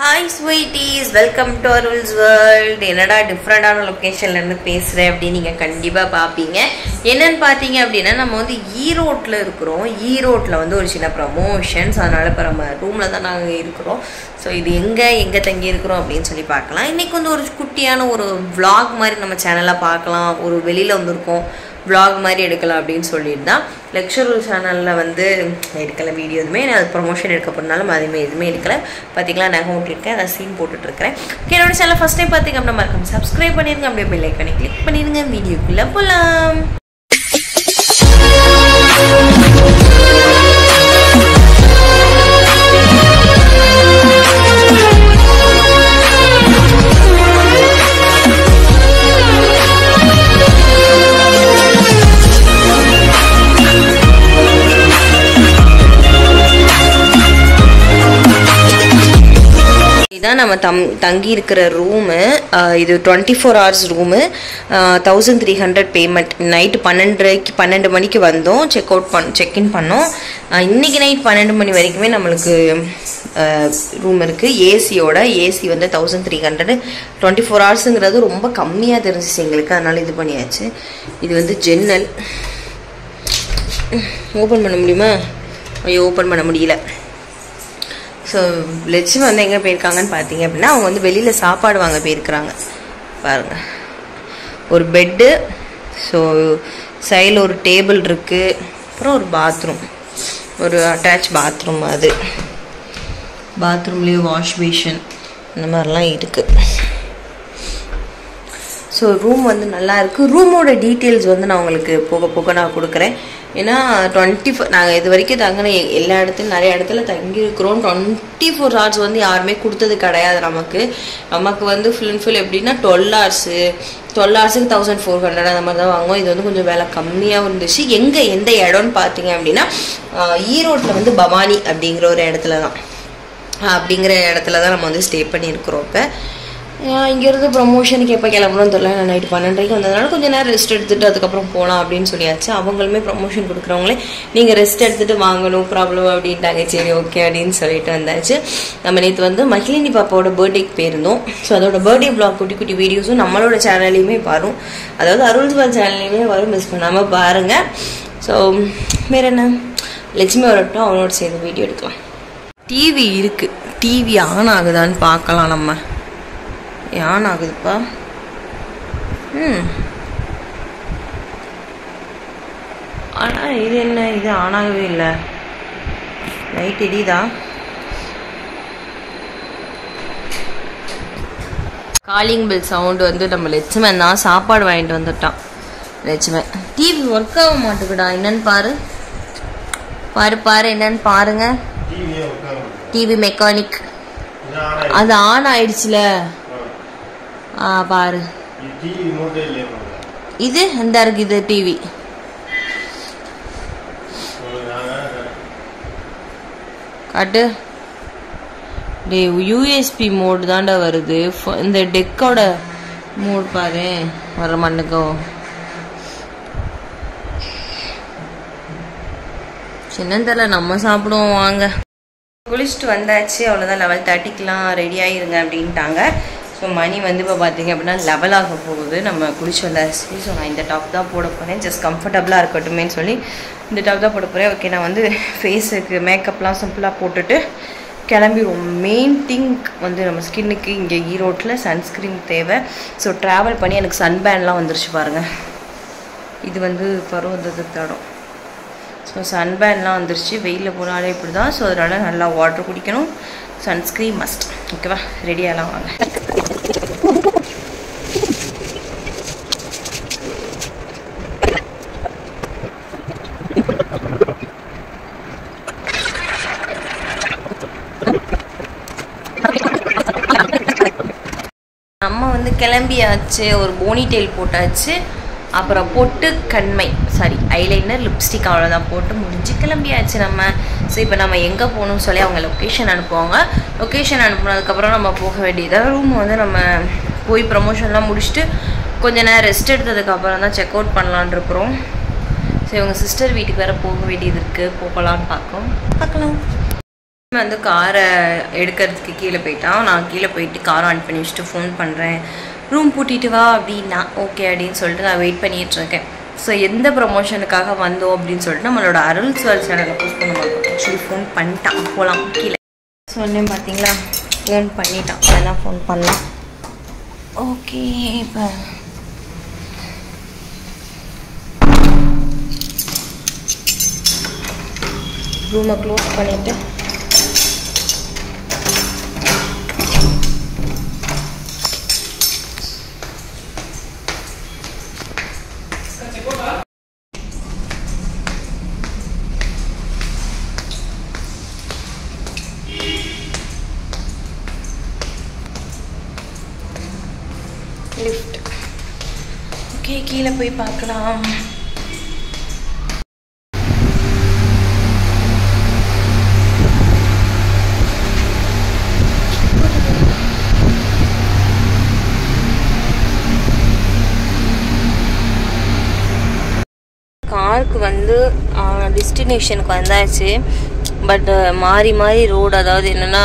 Hi sweeties welcome to Arul's world என்னடா டிஃப்ரெண்டான லொக்கேஷன்லேருந்து பேசுகிறேன் அப்படின்னு நீங்கள் கண்டிப்பாக பார்ப்பீங்க என்னன்னு பார்த்தீங்க அப்படின்னா நம்ம வந்து ஈரோட்டில் இருக்கிறோம் ஈரோட்டில் வந்து ஒரு சின்ன ப்ரமோஷன்ஸ் அதனால் இப்போ நம்ம ரூமில் தான் நாங்கள் இருக்கிறோம் ஸோ இது எங்கே எங்கே தங்கி இருக்கிறோம் அப்படின்னு சொல்லி பார்க்கலாம் இன்றைக்கி வந்து ஒரு குட்டியான ஒரு vlog மாதிரி நம்ம சேனலில் பார்க்கலாம் ஒரு வெளியில் வந்திருக்கோம் vlog மாதிரி எடுக்கலாம் அப்படின்னு சொல்லிட்டு தான் லெக்சர் சேனலில் வந்து எடுக்கலை வீடியோ எதுவுமே நான் அது ப்ரொமோஷன் எடுக்க போனாலும் அதுவுமே எதுவுமே எடுக்கலை பார்த்தீங்களா நகை விட்டுருக்கேன் அதை சீன் போட்டுட்ருக்கிறேன் ஓகே என்னோட சேனல் ஃபஸ்ட் டைம் பார்த்தீங்க அப்படின்னா மறக்காம சப்ஸ்கிரைப் பண்ணிடுங்க அப்படியே பெல் ஐக்கனை கிளிக் பண்ணிடுங்க வீடியோக்குள்ளே போகலாம் இதான் நம்ம தம் தங்கி இருக்கிற ரூமு இது twenty four hours room thousand three hundred payment night பன்னெண்டரைக்கு பன்னெண்டு மணிக்கு வந்தோம் செக் அவுட் பண் செக்இன் பண்ணோம் அஹ் இன்னைக்கு நைட் பன்னெண்டு மணி வரைக்குமே நம்மளுக்கு ரூம் இருக்குது ஏசியோட ஏசி வந்து thousand three hundred twenty four ஹவர்ஸுங்கிறது ரொம்ப கம்மியாக தெரிஞ்சிச்சு எங்களுக்கு அதனால் இது பண்ணியாச்சு இது வந்து ஜன்னல் ஓப்பன் பண்ண முடியுமா ஐயோ ஓப்பன் பண்ண முடியல ஸோ லட்சுமி வந்து எங்கே போயிருக்காங்கன்னு பார்த்தீங்க அப்படின்னா அவங்க வந்து வெளியில் சாப்பாடு வாங்க போயிருக்கிறாங்க பாருங்க ஒரு பெட்டு ஸோ சைடில் ஒரு டேபிள் இருக்குது அப்புறம் ஒரு பாத்ரூம் ஒரு அட்டாச் பாத்ரூம் அது பாத்ரூம்லேயே வாஷ் பேஷன் இந்த மாதிரிலாம் இருக்குது ஸோ ரூம் வந்து நல்லா இருக்கு ரூமோட டீட்டெயில்ஸ் வந்து நான் உங்களுக்கு போக போக நான் கொடுக்குறேன் ஏன்னா டுவெண்ட்டி ஃபோர் நாங்கள் இது வரைக்கும் தங்கின எ- எல்லா இடத்துலையும் நிறைய இடத்துல தங்கியிருக்கிறோம் டுவெண்ட்டி ஃபோர் ஹவர்ஸ் வந்து யாருமே கொடுத்தது கிடையாது நமக்கு நமக்கு வந்து ஃபுல் அண்ட் ஃபுல் எப்படின்னா டுவெல் ஹவர்ஸு டுவெல் ஹவர்ஸுக்கு தௌசண்ட் ஃபோர் ஹண்ட்ரட் அந்த மாதிரி தான் வாங்குவோம் இது வந்து கொஞ்சம் விலை கம்மியாகவும் இருந்துச்சு எங்கே எந்த இடம்னு பார்த்தீங்க அப்படின்னா ஈரோட்டில் வந்து பவானி அப்படிங்கிற ஒரு இடத்துல தான் அப்படிங்கிற இடத்துல தான் நம்ம வந்து ஸ்டே பண்ணியிருக்கிறோம் இப்போ இங்கேருந்து ப்ரொமோஷனுக்கு எப்போ கிளம்புறோம்னு தெரியல நான் நைட்டு பன்னெண்டரைக்கு வந்ததுனால கொஞ்சம் நேரம் ரெஸ்ட் எடுத்துட்டு அதுக்கப்புறம் போகலாம் அப்படின்னு சொல்லியாச்சு அவங்களுமே ப்ரொமோஷன் கொடுக்குறவங்களே நீங்கள் ரெஸ்ட் எடுத்துட்டு வாங்கணும் ப்ராப்ளம் அப்படின்ட்டாங்க சரி ஓகே அப்படின்னு சொல்லிட்டு வந்தாச்சு நம்ம நேற்று வந்து மகிழினி பாப்பாவோட பர்த்டேக்கு போயிருந்தோம் ஸோ அதோட பர்த்டே vlog குட்டி குட்டி வீடியோஸும் நம்மளோட சேனல்லையுமே வரும் அதாவது அருள்ஸ்பால் சேனல்லையுமே வரும் மிஸ் பண்ணாமல் பாருங்கள் ஸோ வேற என்ன லட்சுமி வரட்டும் அவனோட சேர்ந்து வீடியோ எடுக்கலாம் டிவி இருக்கு டிவி ஆன் ஆகுதான்னு பார்க்கலாம் நம்ம ஆன் ஆகுதுப்பா ம் ஆனால் இது என்ன இது ஆன் ஆகவே இல்லை லைட் எரியுதா காலிங் பெல் சவுண்டு வந்து நம்ம லட்சுமன் தான் சாப்பாடு வாங்கிட்டு வந்துட்டான் லட்சுமன் டிவி ஒர்க் ஆக மாட்டேங்குடா என்னன்னு பாரு பாரு பாரு என்னன்னு பாருங்க டிவியே உட்கார டிவி மெக்கானிக் அது ஆன் ஆயிடுச்சுல ஆ பாரு டிவி ரிமோட்டே இல்லையே முதல்ல. இது இந்த இருக்கு இது டிவி உங்களுக்கு நாங்க காட்டு டே யூஎஸ்பி மோடு தான்டா வருது ஃப- இந்த டெக்கோட மோட் பாரு வர மண்ணுக்கோ சின்ன தெரியல நம்ம சாப்பிடுவோம் வாங்க குளிச்சுட்டு வந்தாச்சு அவ்வளோதான் லெவல் தேர்ட்டிக்கெலாம் ரெடி ஆகிருங்க அப்படின்ட்டாங்க ஸோ மணி வந்து இப்போ பார்த்தீங்க அப்படின்னா லெவல் ஆக போகுது நம்ம குளிச்சு வந்தாச்சு ஸோ நான் இந்த டாப் தான் போட போகிறேன் ஜஸ்ட் கம்ஃபர்டபுளாக இருக்கட்டுமேன்னு சொல்லி இந்த டாப் தான் போட போகிறேன் ஓகே நான் வந்து ஃபேஸுக்கு மேக்கப்லாம் சிம்பிளாக போட்டுட்டு கிளம்பிடுவோம் மெயின் திங் வந்து நம்ம ஸ்கின்னுக்கு இங்கே ஈரோட்டில் சன்ஸ்க்ரீன் தேவை ஸோ ட்ராவல் பண்ணி எனக்கு சன்பேன்லாம் வந்துருச்சு பாருங்கள் இது வந்து பருவந்தது தடம் ஸோ சன்பேன்லாம் வந்துருச்சு வெயிலில் போனாலே இப்படி தான் ஸோ அதனால் நல்லா வாட்டர் குடிக்கணும் சன்ஸ்க்ரீன் மஸ்ட் ஓகேவா ரெடியாகலாம் வாங்க நம்ம வந்து கிளம்பியாச்சு ஒரு போனி டெயில் போட்டாச்சு அப்புறம் பொட்டு கண்மை சாரி ஐலைனர் லிப்ஸ்டிக் அவ்வளோதான் போட்டு முடிஞ்சு கிளம்பியாச்சு நம்ம ஸோ இப்போ நம்ம எங்கே போகணும்னு சொல்லி அவங்க லொக்கேஷன் அனுப்புவாங்க லொக்கேஷன் அனுப்புனதுக்கப்புறம் நம்ம போக வேண்டியதாக ரூம் வந்து நம்ம போய் ப்ரமோஷன்லாம் முடிச்சுட்டு கொஞ்ச நேரம் ரெஸ்ட் எடுத்ததுக்கப்புறம் தான் செக் அவுட் பண்ணலான் இருக்கிறோம் ஸோ இவங்க சிஸ்டர் வீட்டுக்கு வேறு போக வேண்டியது இருக்குது போகலான்னு பார்க்குறோம் பார்க்கலாம் இவன் வந்து காரை எடுக்கிறதுக்கு கீழே போயிட்டான் நான் கீழே போயிட்டு காரை ஆன் பண்ணி வச்சுட்டு ஃபோன் பண்ணுறேன் ரூம் பூட்டிட்டு வா அப்படின்னா ஓகே அப்படின்னு சொல்லிட்டு நான் வெயிட் பண்ணிட்டு இருக்கேன் ஸோ எந்த ப்ரொமோஷனுக்காக வந்தோம் அப்படின்னு சொல்லிட்டு நம்மளோட அருள் சார் சேனலில் போஸ்ட் பண்ண மாட்டோம் ஆக்சுவலி ஃபோன் பண்ணிட்டான் போகலாம் கீழே சொன்னேன் பார்த்தீங்களா ஃபோன் பண்ணிட்டான் அதெல்லாம் ஃபோன் பண்ணலாம் ஓகே இப்போ ரூமை க்ளோஸ் பண்ணிவிட்டு லிஃப்ட் ஓகே கீழே போய் பார்க்கலாம் காருக்கு வந்து டெஸ்டினேஷனுக்கு வந்தாச்சு பட் மாறி மாறி ரோடு அதாவது என்னென்னா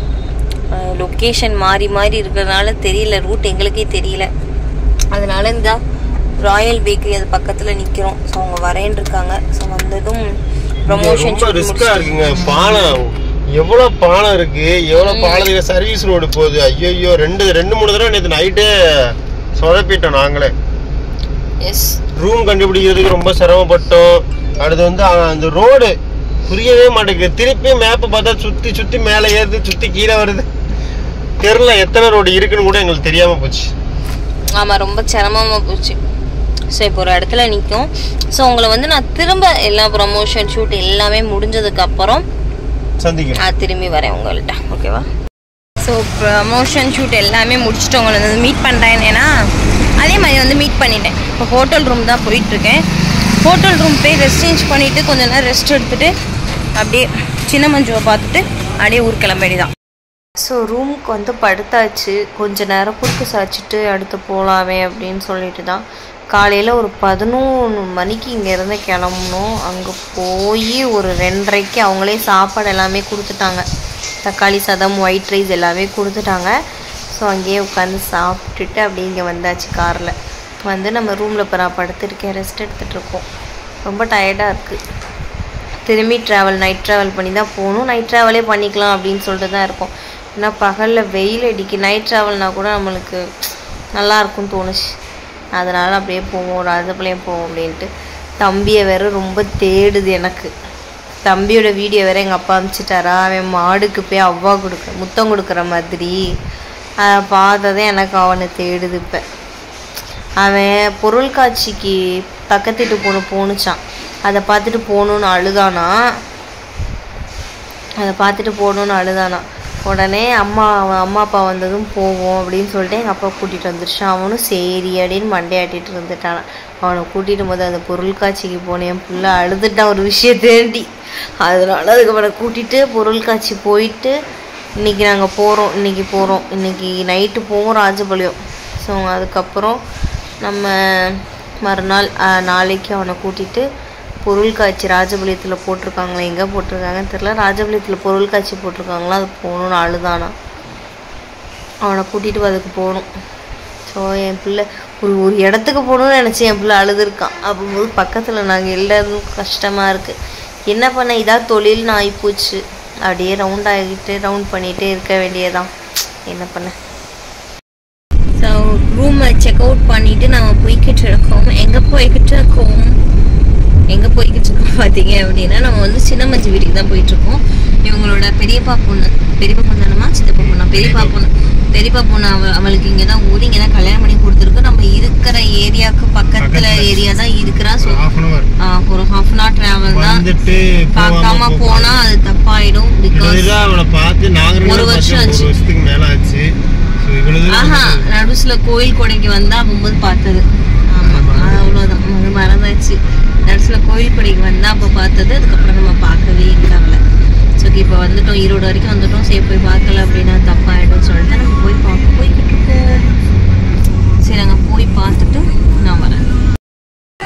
லொக்கேஷன் மாறி மாறி இருக்கிறதுனால தெரியல ரூட் எங்களுக்கே தெரியல அதனால இந்த ராயல் பேக்கரி அது பக்கத்தில் நிற்கிறோம் ஸோ அவங்க வரேன்னு இருக்காங்க ஸோ வந்ததும் ப்ரொமோஷன் ரொம்ப ரிஸ்கா இருக்குங்க பாலம் எவ்வளவு பாலம் இருக்கு எவ்வளவு பாலத்துக்கு சர்வீஸ் ரோடு போகுது ஐயோ ரெண்டு ரெண்டு மூணு தடவை நேற்று நைட்டே சொதப்பிட்டோம் நாங்களே எஸ் ரூம் கண்டுபிடிக்கிறதுக்கு ரொம்ப சிரமப்பட்டோம் அடுத்து வந்து அ- அந்த ரோடு புரியவே மாட்டேங்குது திருப்பி மேப்பை பார்த்தா சுத்தி சுத்தி மேலே ஏறுது சுத்தி கீழே வருது தெருல எத்தனை ரோடு இருக்குன்னு கூட எங்களுக்கு தெரியாம போச்சு ஆமாம் ரொம்ப சிரமமாக போச்சு ஸோ இப்போ ஒரு இடத்துல நிற்கும் ஸோ உங்களை வந்து நான் திரும்ப எல்லா ப்ரொமோஷன் ஷூட் எல்லாமே முடிஞ்சதுக்கப்புறம் சந்திக்கிறோம் நான் திரும்பி வரேன் உங்கள்கிட்ட ஓகேவா ஸோ ப்ரமோஷன் ஷூட் எல்லாமே முடிச்சுட்டு உங்களை வந்து மீட் பண்ணுறேன் ஏன்னா அதே மாதிரி வந்து மீட் பண்ணிட்டேன் இப்போ ஹோட்டல் ரூம் தான் போயிட்டுருக்கேன் ஹோட்டல் ரூம் போய் ரெஸ்ட் சேஞ்ச் பண்ணிவிட்டு கொஞ்ச நேரம் ரெஸ்ட் எடுத்துகிட்டு அப்படியே சின்ன மஞ்சுவை பார்த்துட்டு அப்படியே ஊர் கிளம்ப தான் ஸோ ரூமுக்கு வந்து படுத்தாச்சு கொஞ்ச நேரம் குறுக்கு சாய்ச்சிட்டு அடுத்து போகலாமே அப்படின்னு சொல்லிட்டு தான் காலையில் ஒரு பதினொன்று மணிக்கு இங்கேருந்து கிளம்பணும் அங்கே போய் ஒரு ரெண்டரைக்கு அவங்களே சாப்பாடு எல்லாமே கொடுத்துட்டாங்க தக்காளி சாதம் ஒயிட் ரைஸ் எல்லாமே கொடுத்துட்டாங்க ஸோ அங்கேயே உட்காந்து சாப்பிட்டுட்டு அப்படியே இங்கே வந்தாச்சு காரில் வந்து நம்ம ரூமில் இப்போ நான் படுத்திருக்கேன் ரெஸ்ட் எடுத்துகிட்டு இருக்கோம் ரொம்ப டயர்டாக இருக்குது திரும்பி ட்ராவல் நைட் ட்ராவல் பண்ணி தான் போகணும் நைட் ட்ராவலே பண்ணிக்கலாம் அப்படின்னு சொல்லிட்டு தான் இருக்கோம் ஏன்னா பகலில் வெயில் அடிக்கு நைட் ட்ராவல்னா கூட நம்மளுக்கு நல்லா இருக்கும்னு தோணுச்சு அதனால் அப்படியே போவோம் ராஜபாளையம் போவோம் அப்படின்ட்டு தம்பியை வேற ரொம்ப தேடுது எனக்கு தம்பியோட வீடியோ வேற எங்கள் அப்பா அனுப்பிச்சிட்டாரா அவன் மாடுக்கு போய் அவ்வா கொடுக்க முத்தம் கொடுக்குற மாதிரி அதை பார்த்ததே எனக்கு அவனை தேடுது இப்போ அவன் பொருள் காட்சிக்கு பக்கத்து வீட்டு பொண்ணு போணுச்சான் அதை பார்த்துட்டு போகணுன்னு அழுதானா அதை பார்த்துட்டு போகணுன்னு அழுதானா உடனே அம்மா அவன் அம்மா அப்பா வந்ததும் போவோம் அப்படின்னு சொல்லிட்டு எங்கள் அப்பா கூட்டிகிட்டு வந்துருச்சான் அவனும் சரி அப்படின்னு மண்டையாட்டிட்டு இருந்துட்டானான் அவனை கூட்டிகிட்டு போது அந்த பொருள் காட்சிக்கு போனேன் என் பிள்ளை அழுதுட்டான் ஒரு விஷயத்தேண்டி அதனால அதுக்கு அவனை கூட்டிகிட்டு பொருள் காட்சி போயிட்டு இன்னைக்கு நாங்கள் போகிறோம் இன்னைக்கு போகிறோம் இன்னைக்கு நைட்டு போவோம் ராஜபாளையம் ஸோ அதுக்கப்புறம் நம்ம மறுநாள் அஹ், நாளைக்கு அவனை கூட்டிகிட்டு பொருள் காட்சி ராஜபாளையத்தில் போட்டிருக்காங்களா எங்கே போட்டிருக்காங்கன்னு தெரில ராஜபாளையத்தில் பொருள் காட்சி போட்டிருக்காங்களா அது போகணுன்னு அழுதானா அவனை கூட்டிகிட்டு அதுக்கு போகணும் ஸோ என் பிள்ளை ஒரு ஒரு இடத்துக்கு போகணும்னு நினச்சி என் பிள்ளை அழுதுருக்கான் அப்போது பக்கத்தில் நாங்கள் எல்லாரும் கஷ்டமாக இருக்குது என்ன பண்ண இதாக தொழில்னு ஆகிப்போச்சு அப்படியே ரவுண்ட் ஆகிட்டு ரவுண்ட் பண்ணிகிட்டே இருக்க வேண்டியதான் என்ன பண்ண ஸோ ரூமை செக் அவுட் பண்ணிவிட்டு நம்ம போய்கிட்டு இருக்கோம் எங்கே போய்கிட்டு இருக்கோம் எங்கே போய்கிட்டு இருக்கோம் பார்த்தீங்க அப்படின்னா நம்ம வந்து சின்னமஞ்சி வீட்டுக்கு தான் போயிட்டுருக்கோம் இவங்களோட பெரியப்பா பொண்ணு பெரியப்பா பொண்ணு தானம்மா சித்தப்பா பொண்ணா பெரியப்பா பொண்ணு பெரியப்பா பொண்ணு அவ அவளுக்கு இங்கே தான் ஊர் இங்கே தான் கல்யாணம் பண்ணி கொடுத்துருக்கு நம்ம இருக்கிற ஏரியாவுக்கு பக்கத்தில் ஏரியா தான் இருக்கிறா ஸோ ஹாஃப் அன் அவர் ஒரு ஹாஃப் அன் ஹவர் ட்ராவல் தான் வந்துட்டு பார்க்காம போனால் அது தப்பாயிடும் பிகாஸ் இவ்வளவு அவனை பார்த்து நாங்க ரெண்டு ஒரு பேரும் வருஷம் பார்த்து ஆச்சு. ஒரு வருஷத்துக்கு மேல ஆச்சு ஸோ இவ்வளவு தூரம் ஆஹா நடுசுல கோயில் கொடைக்கு வந்தா போகும்போது பார்த்தது ஆமா அது அவ்வளவுதான் அது மறந்தாச்சு நடுசுல கோயில் கொடைக்கு வந்தா அப்போ பார்த்தது அதுக்கப்புறம் நம்ம பார்க்கவே இருக்காங்கல்ல ஸோ இப்போ வந்துட்டோம் ஈரோடு வரைக்கும் வந்துட்டோம் சரி போய் பார்க்கல அப்படின்னா தப்பாயிடும் சொல்லிட்டு நம்ம போய் பார்க்க போய்கிட்டு இருக்கோம் சரி நாங்கள் போய் பார்த்துட்டு நான் வரேன்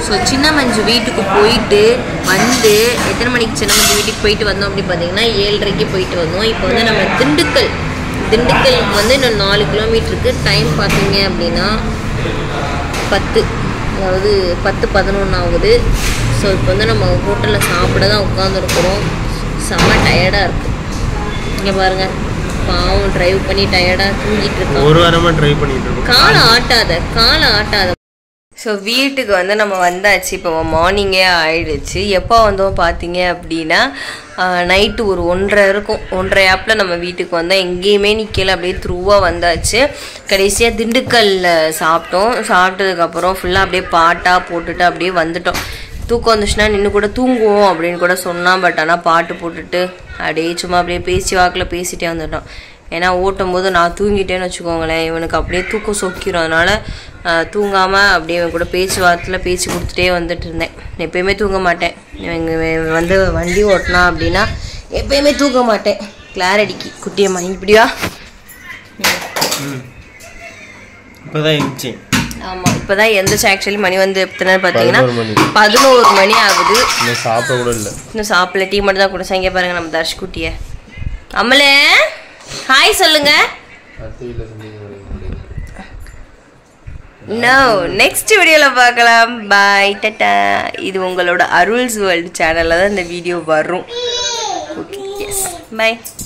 ஸோ சின்ன மஞ்சு வீட்டுக்கு போயிட்டு வந்து எத்தனை மணிக்கு சின்ன மஞ்சு வீட்டுக்கு போயிட்டு வந்தோம் அப்படின்னு பார்த்தீங்கன்னா ஏழரைக்கு போயிட்டு வந்தோம் இப்போ வந்து நம்ம திண்டுக்கல் திண்டுக்கலுக்கு வந்து இன்னும் நாலு கிலோமீட்டருக்கு டைம் பார்த்தீங்க அப்படின்னா பத்து அதாவது பத்து பதினொன்று ஆகுது ஸோ இப்போ வந்து நம்ம ஹோட்டலில் சாப்பிட தான் உட்காந்துருக்குறோம் செம்ம டயர்டாக இருக்குது இங்கே பாருங்கள் பாவம் டிரைவ் பண்ணி டயர்டாக தூங்கிட்டு இருக்கோம் ஒரு வாரமா ட்ரை பண்ணிட்டு இருக்கோம் காலை ஆட்டாத காலை ஆட்டாத ஸோ வீட்டுக்கு வந்து நம்ம வந்தாச்சு இப்போ மார்னிங்கே ஆயிடுச்சு எப்போ வந்தோம் பார்த்தீங்க அப்படின்னா நைட்டு ஒரு ஒன்றரை இருக்கும் ஒன்றரை ஆப்பில் நம்ம வீட்டுக்கு வந்தோம் எங்கேயுமே நிற்கல அப்படியே த்ரூவாக வந்தாச்சு கடைசியாக திண்டுக்கல்ல சாப்பிட்டோம் சாப்பிட்டதுக்கப்புறம் ஃபுல்லாக அப்படியே பாட்டாக போட்டுட்டு அப்படியே வந்துட்டோம் தூக்கம் வந்துச்சுன்னா நின்று கூட தூங்குவோம் அப்படின்னு கூட சொன்னான் பட் ஆனால் பாட்டு போட்டுட்டு அப்படியே சும்மா அப்படியே பேசி வாக்கில் பேசிட்டே வந்துட்டோம் ஏன்னா ஓட்டும் போது நான் தூங்கிட்டேன்னு வச்சுக்கோங்களேன் இவனுக்கு அப்படியே தூக்கம் சொக்கிரும் அதனால ஆஹ், தூங்காம அப்படியே இவன் கூட பேச்சு வார்த்தையில் பேச்சு கொடுத்துட்டே வந்துட்டு இருந்தேன் எப்பயுமே தூங்க மாட்டேன் இவங்க இவன் வந்து வண்டி ஓட்டினா அப்படின்னா எப்பயுமே தூங்க மாட்டேன் கிளாரடிக்கு குட்டியம்மா இப்படியா இப்பதான் இருந்துச்சு ஆமாம் இப்போதான் எந்திரிச்சு ஆக்சுவலி மணி வந்து எத்தனை பார்த்தீங்கன்னா பதினோரு மணி. பதினோரு மணி ஆகுது இன்னும் சாப்பிட கூட இல்லை இன்னும் சாப்பிடல டீ மட்டும் தான் குடிச்சா இங்கே பாருங்க நம்ம தர்ஷ் குட்டிய அம்மலே ஹாய் சொல்லுங்க நோ நெக்ஸ்ட் வீடியோவில் பார்க்கலாம் பாய் டட்டா இது உங்களோட அருள்ஸ் வேர்ல்டு சேனலில் தான் இந்த வீடியோ வரும் ஓகே எஸ் பை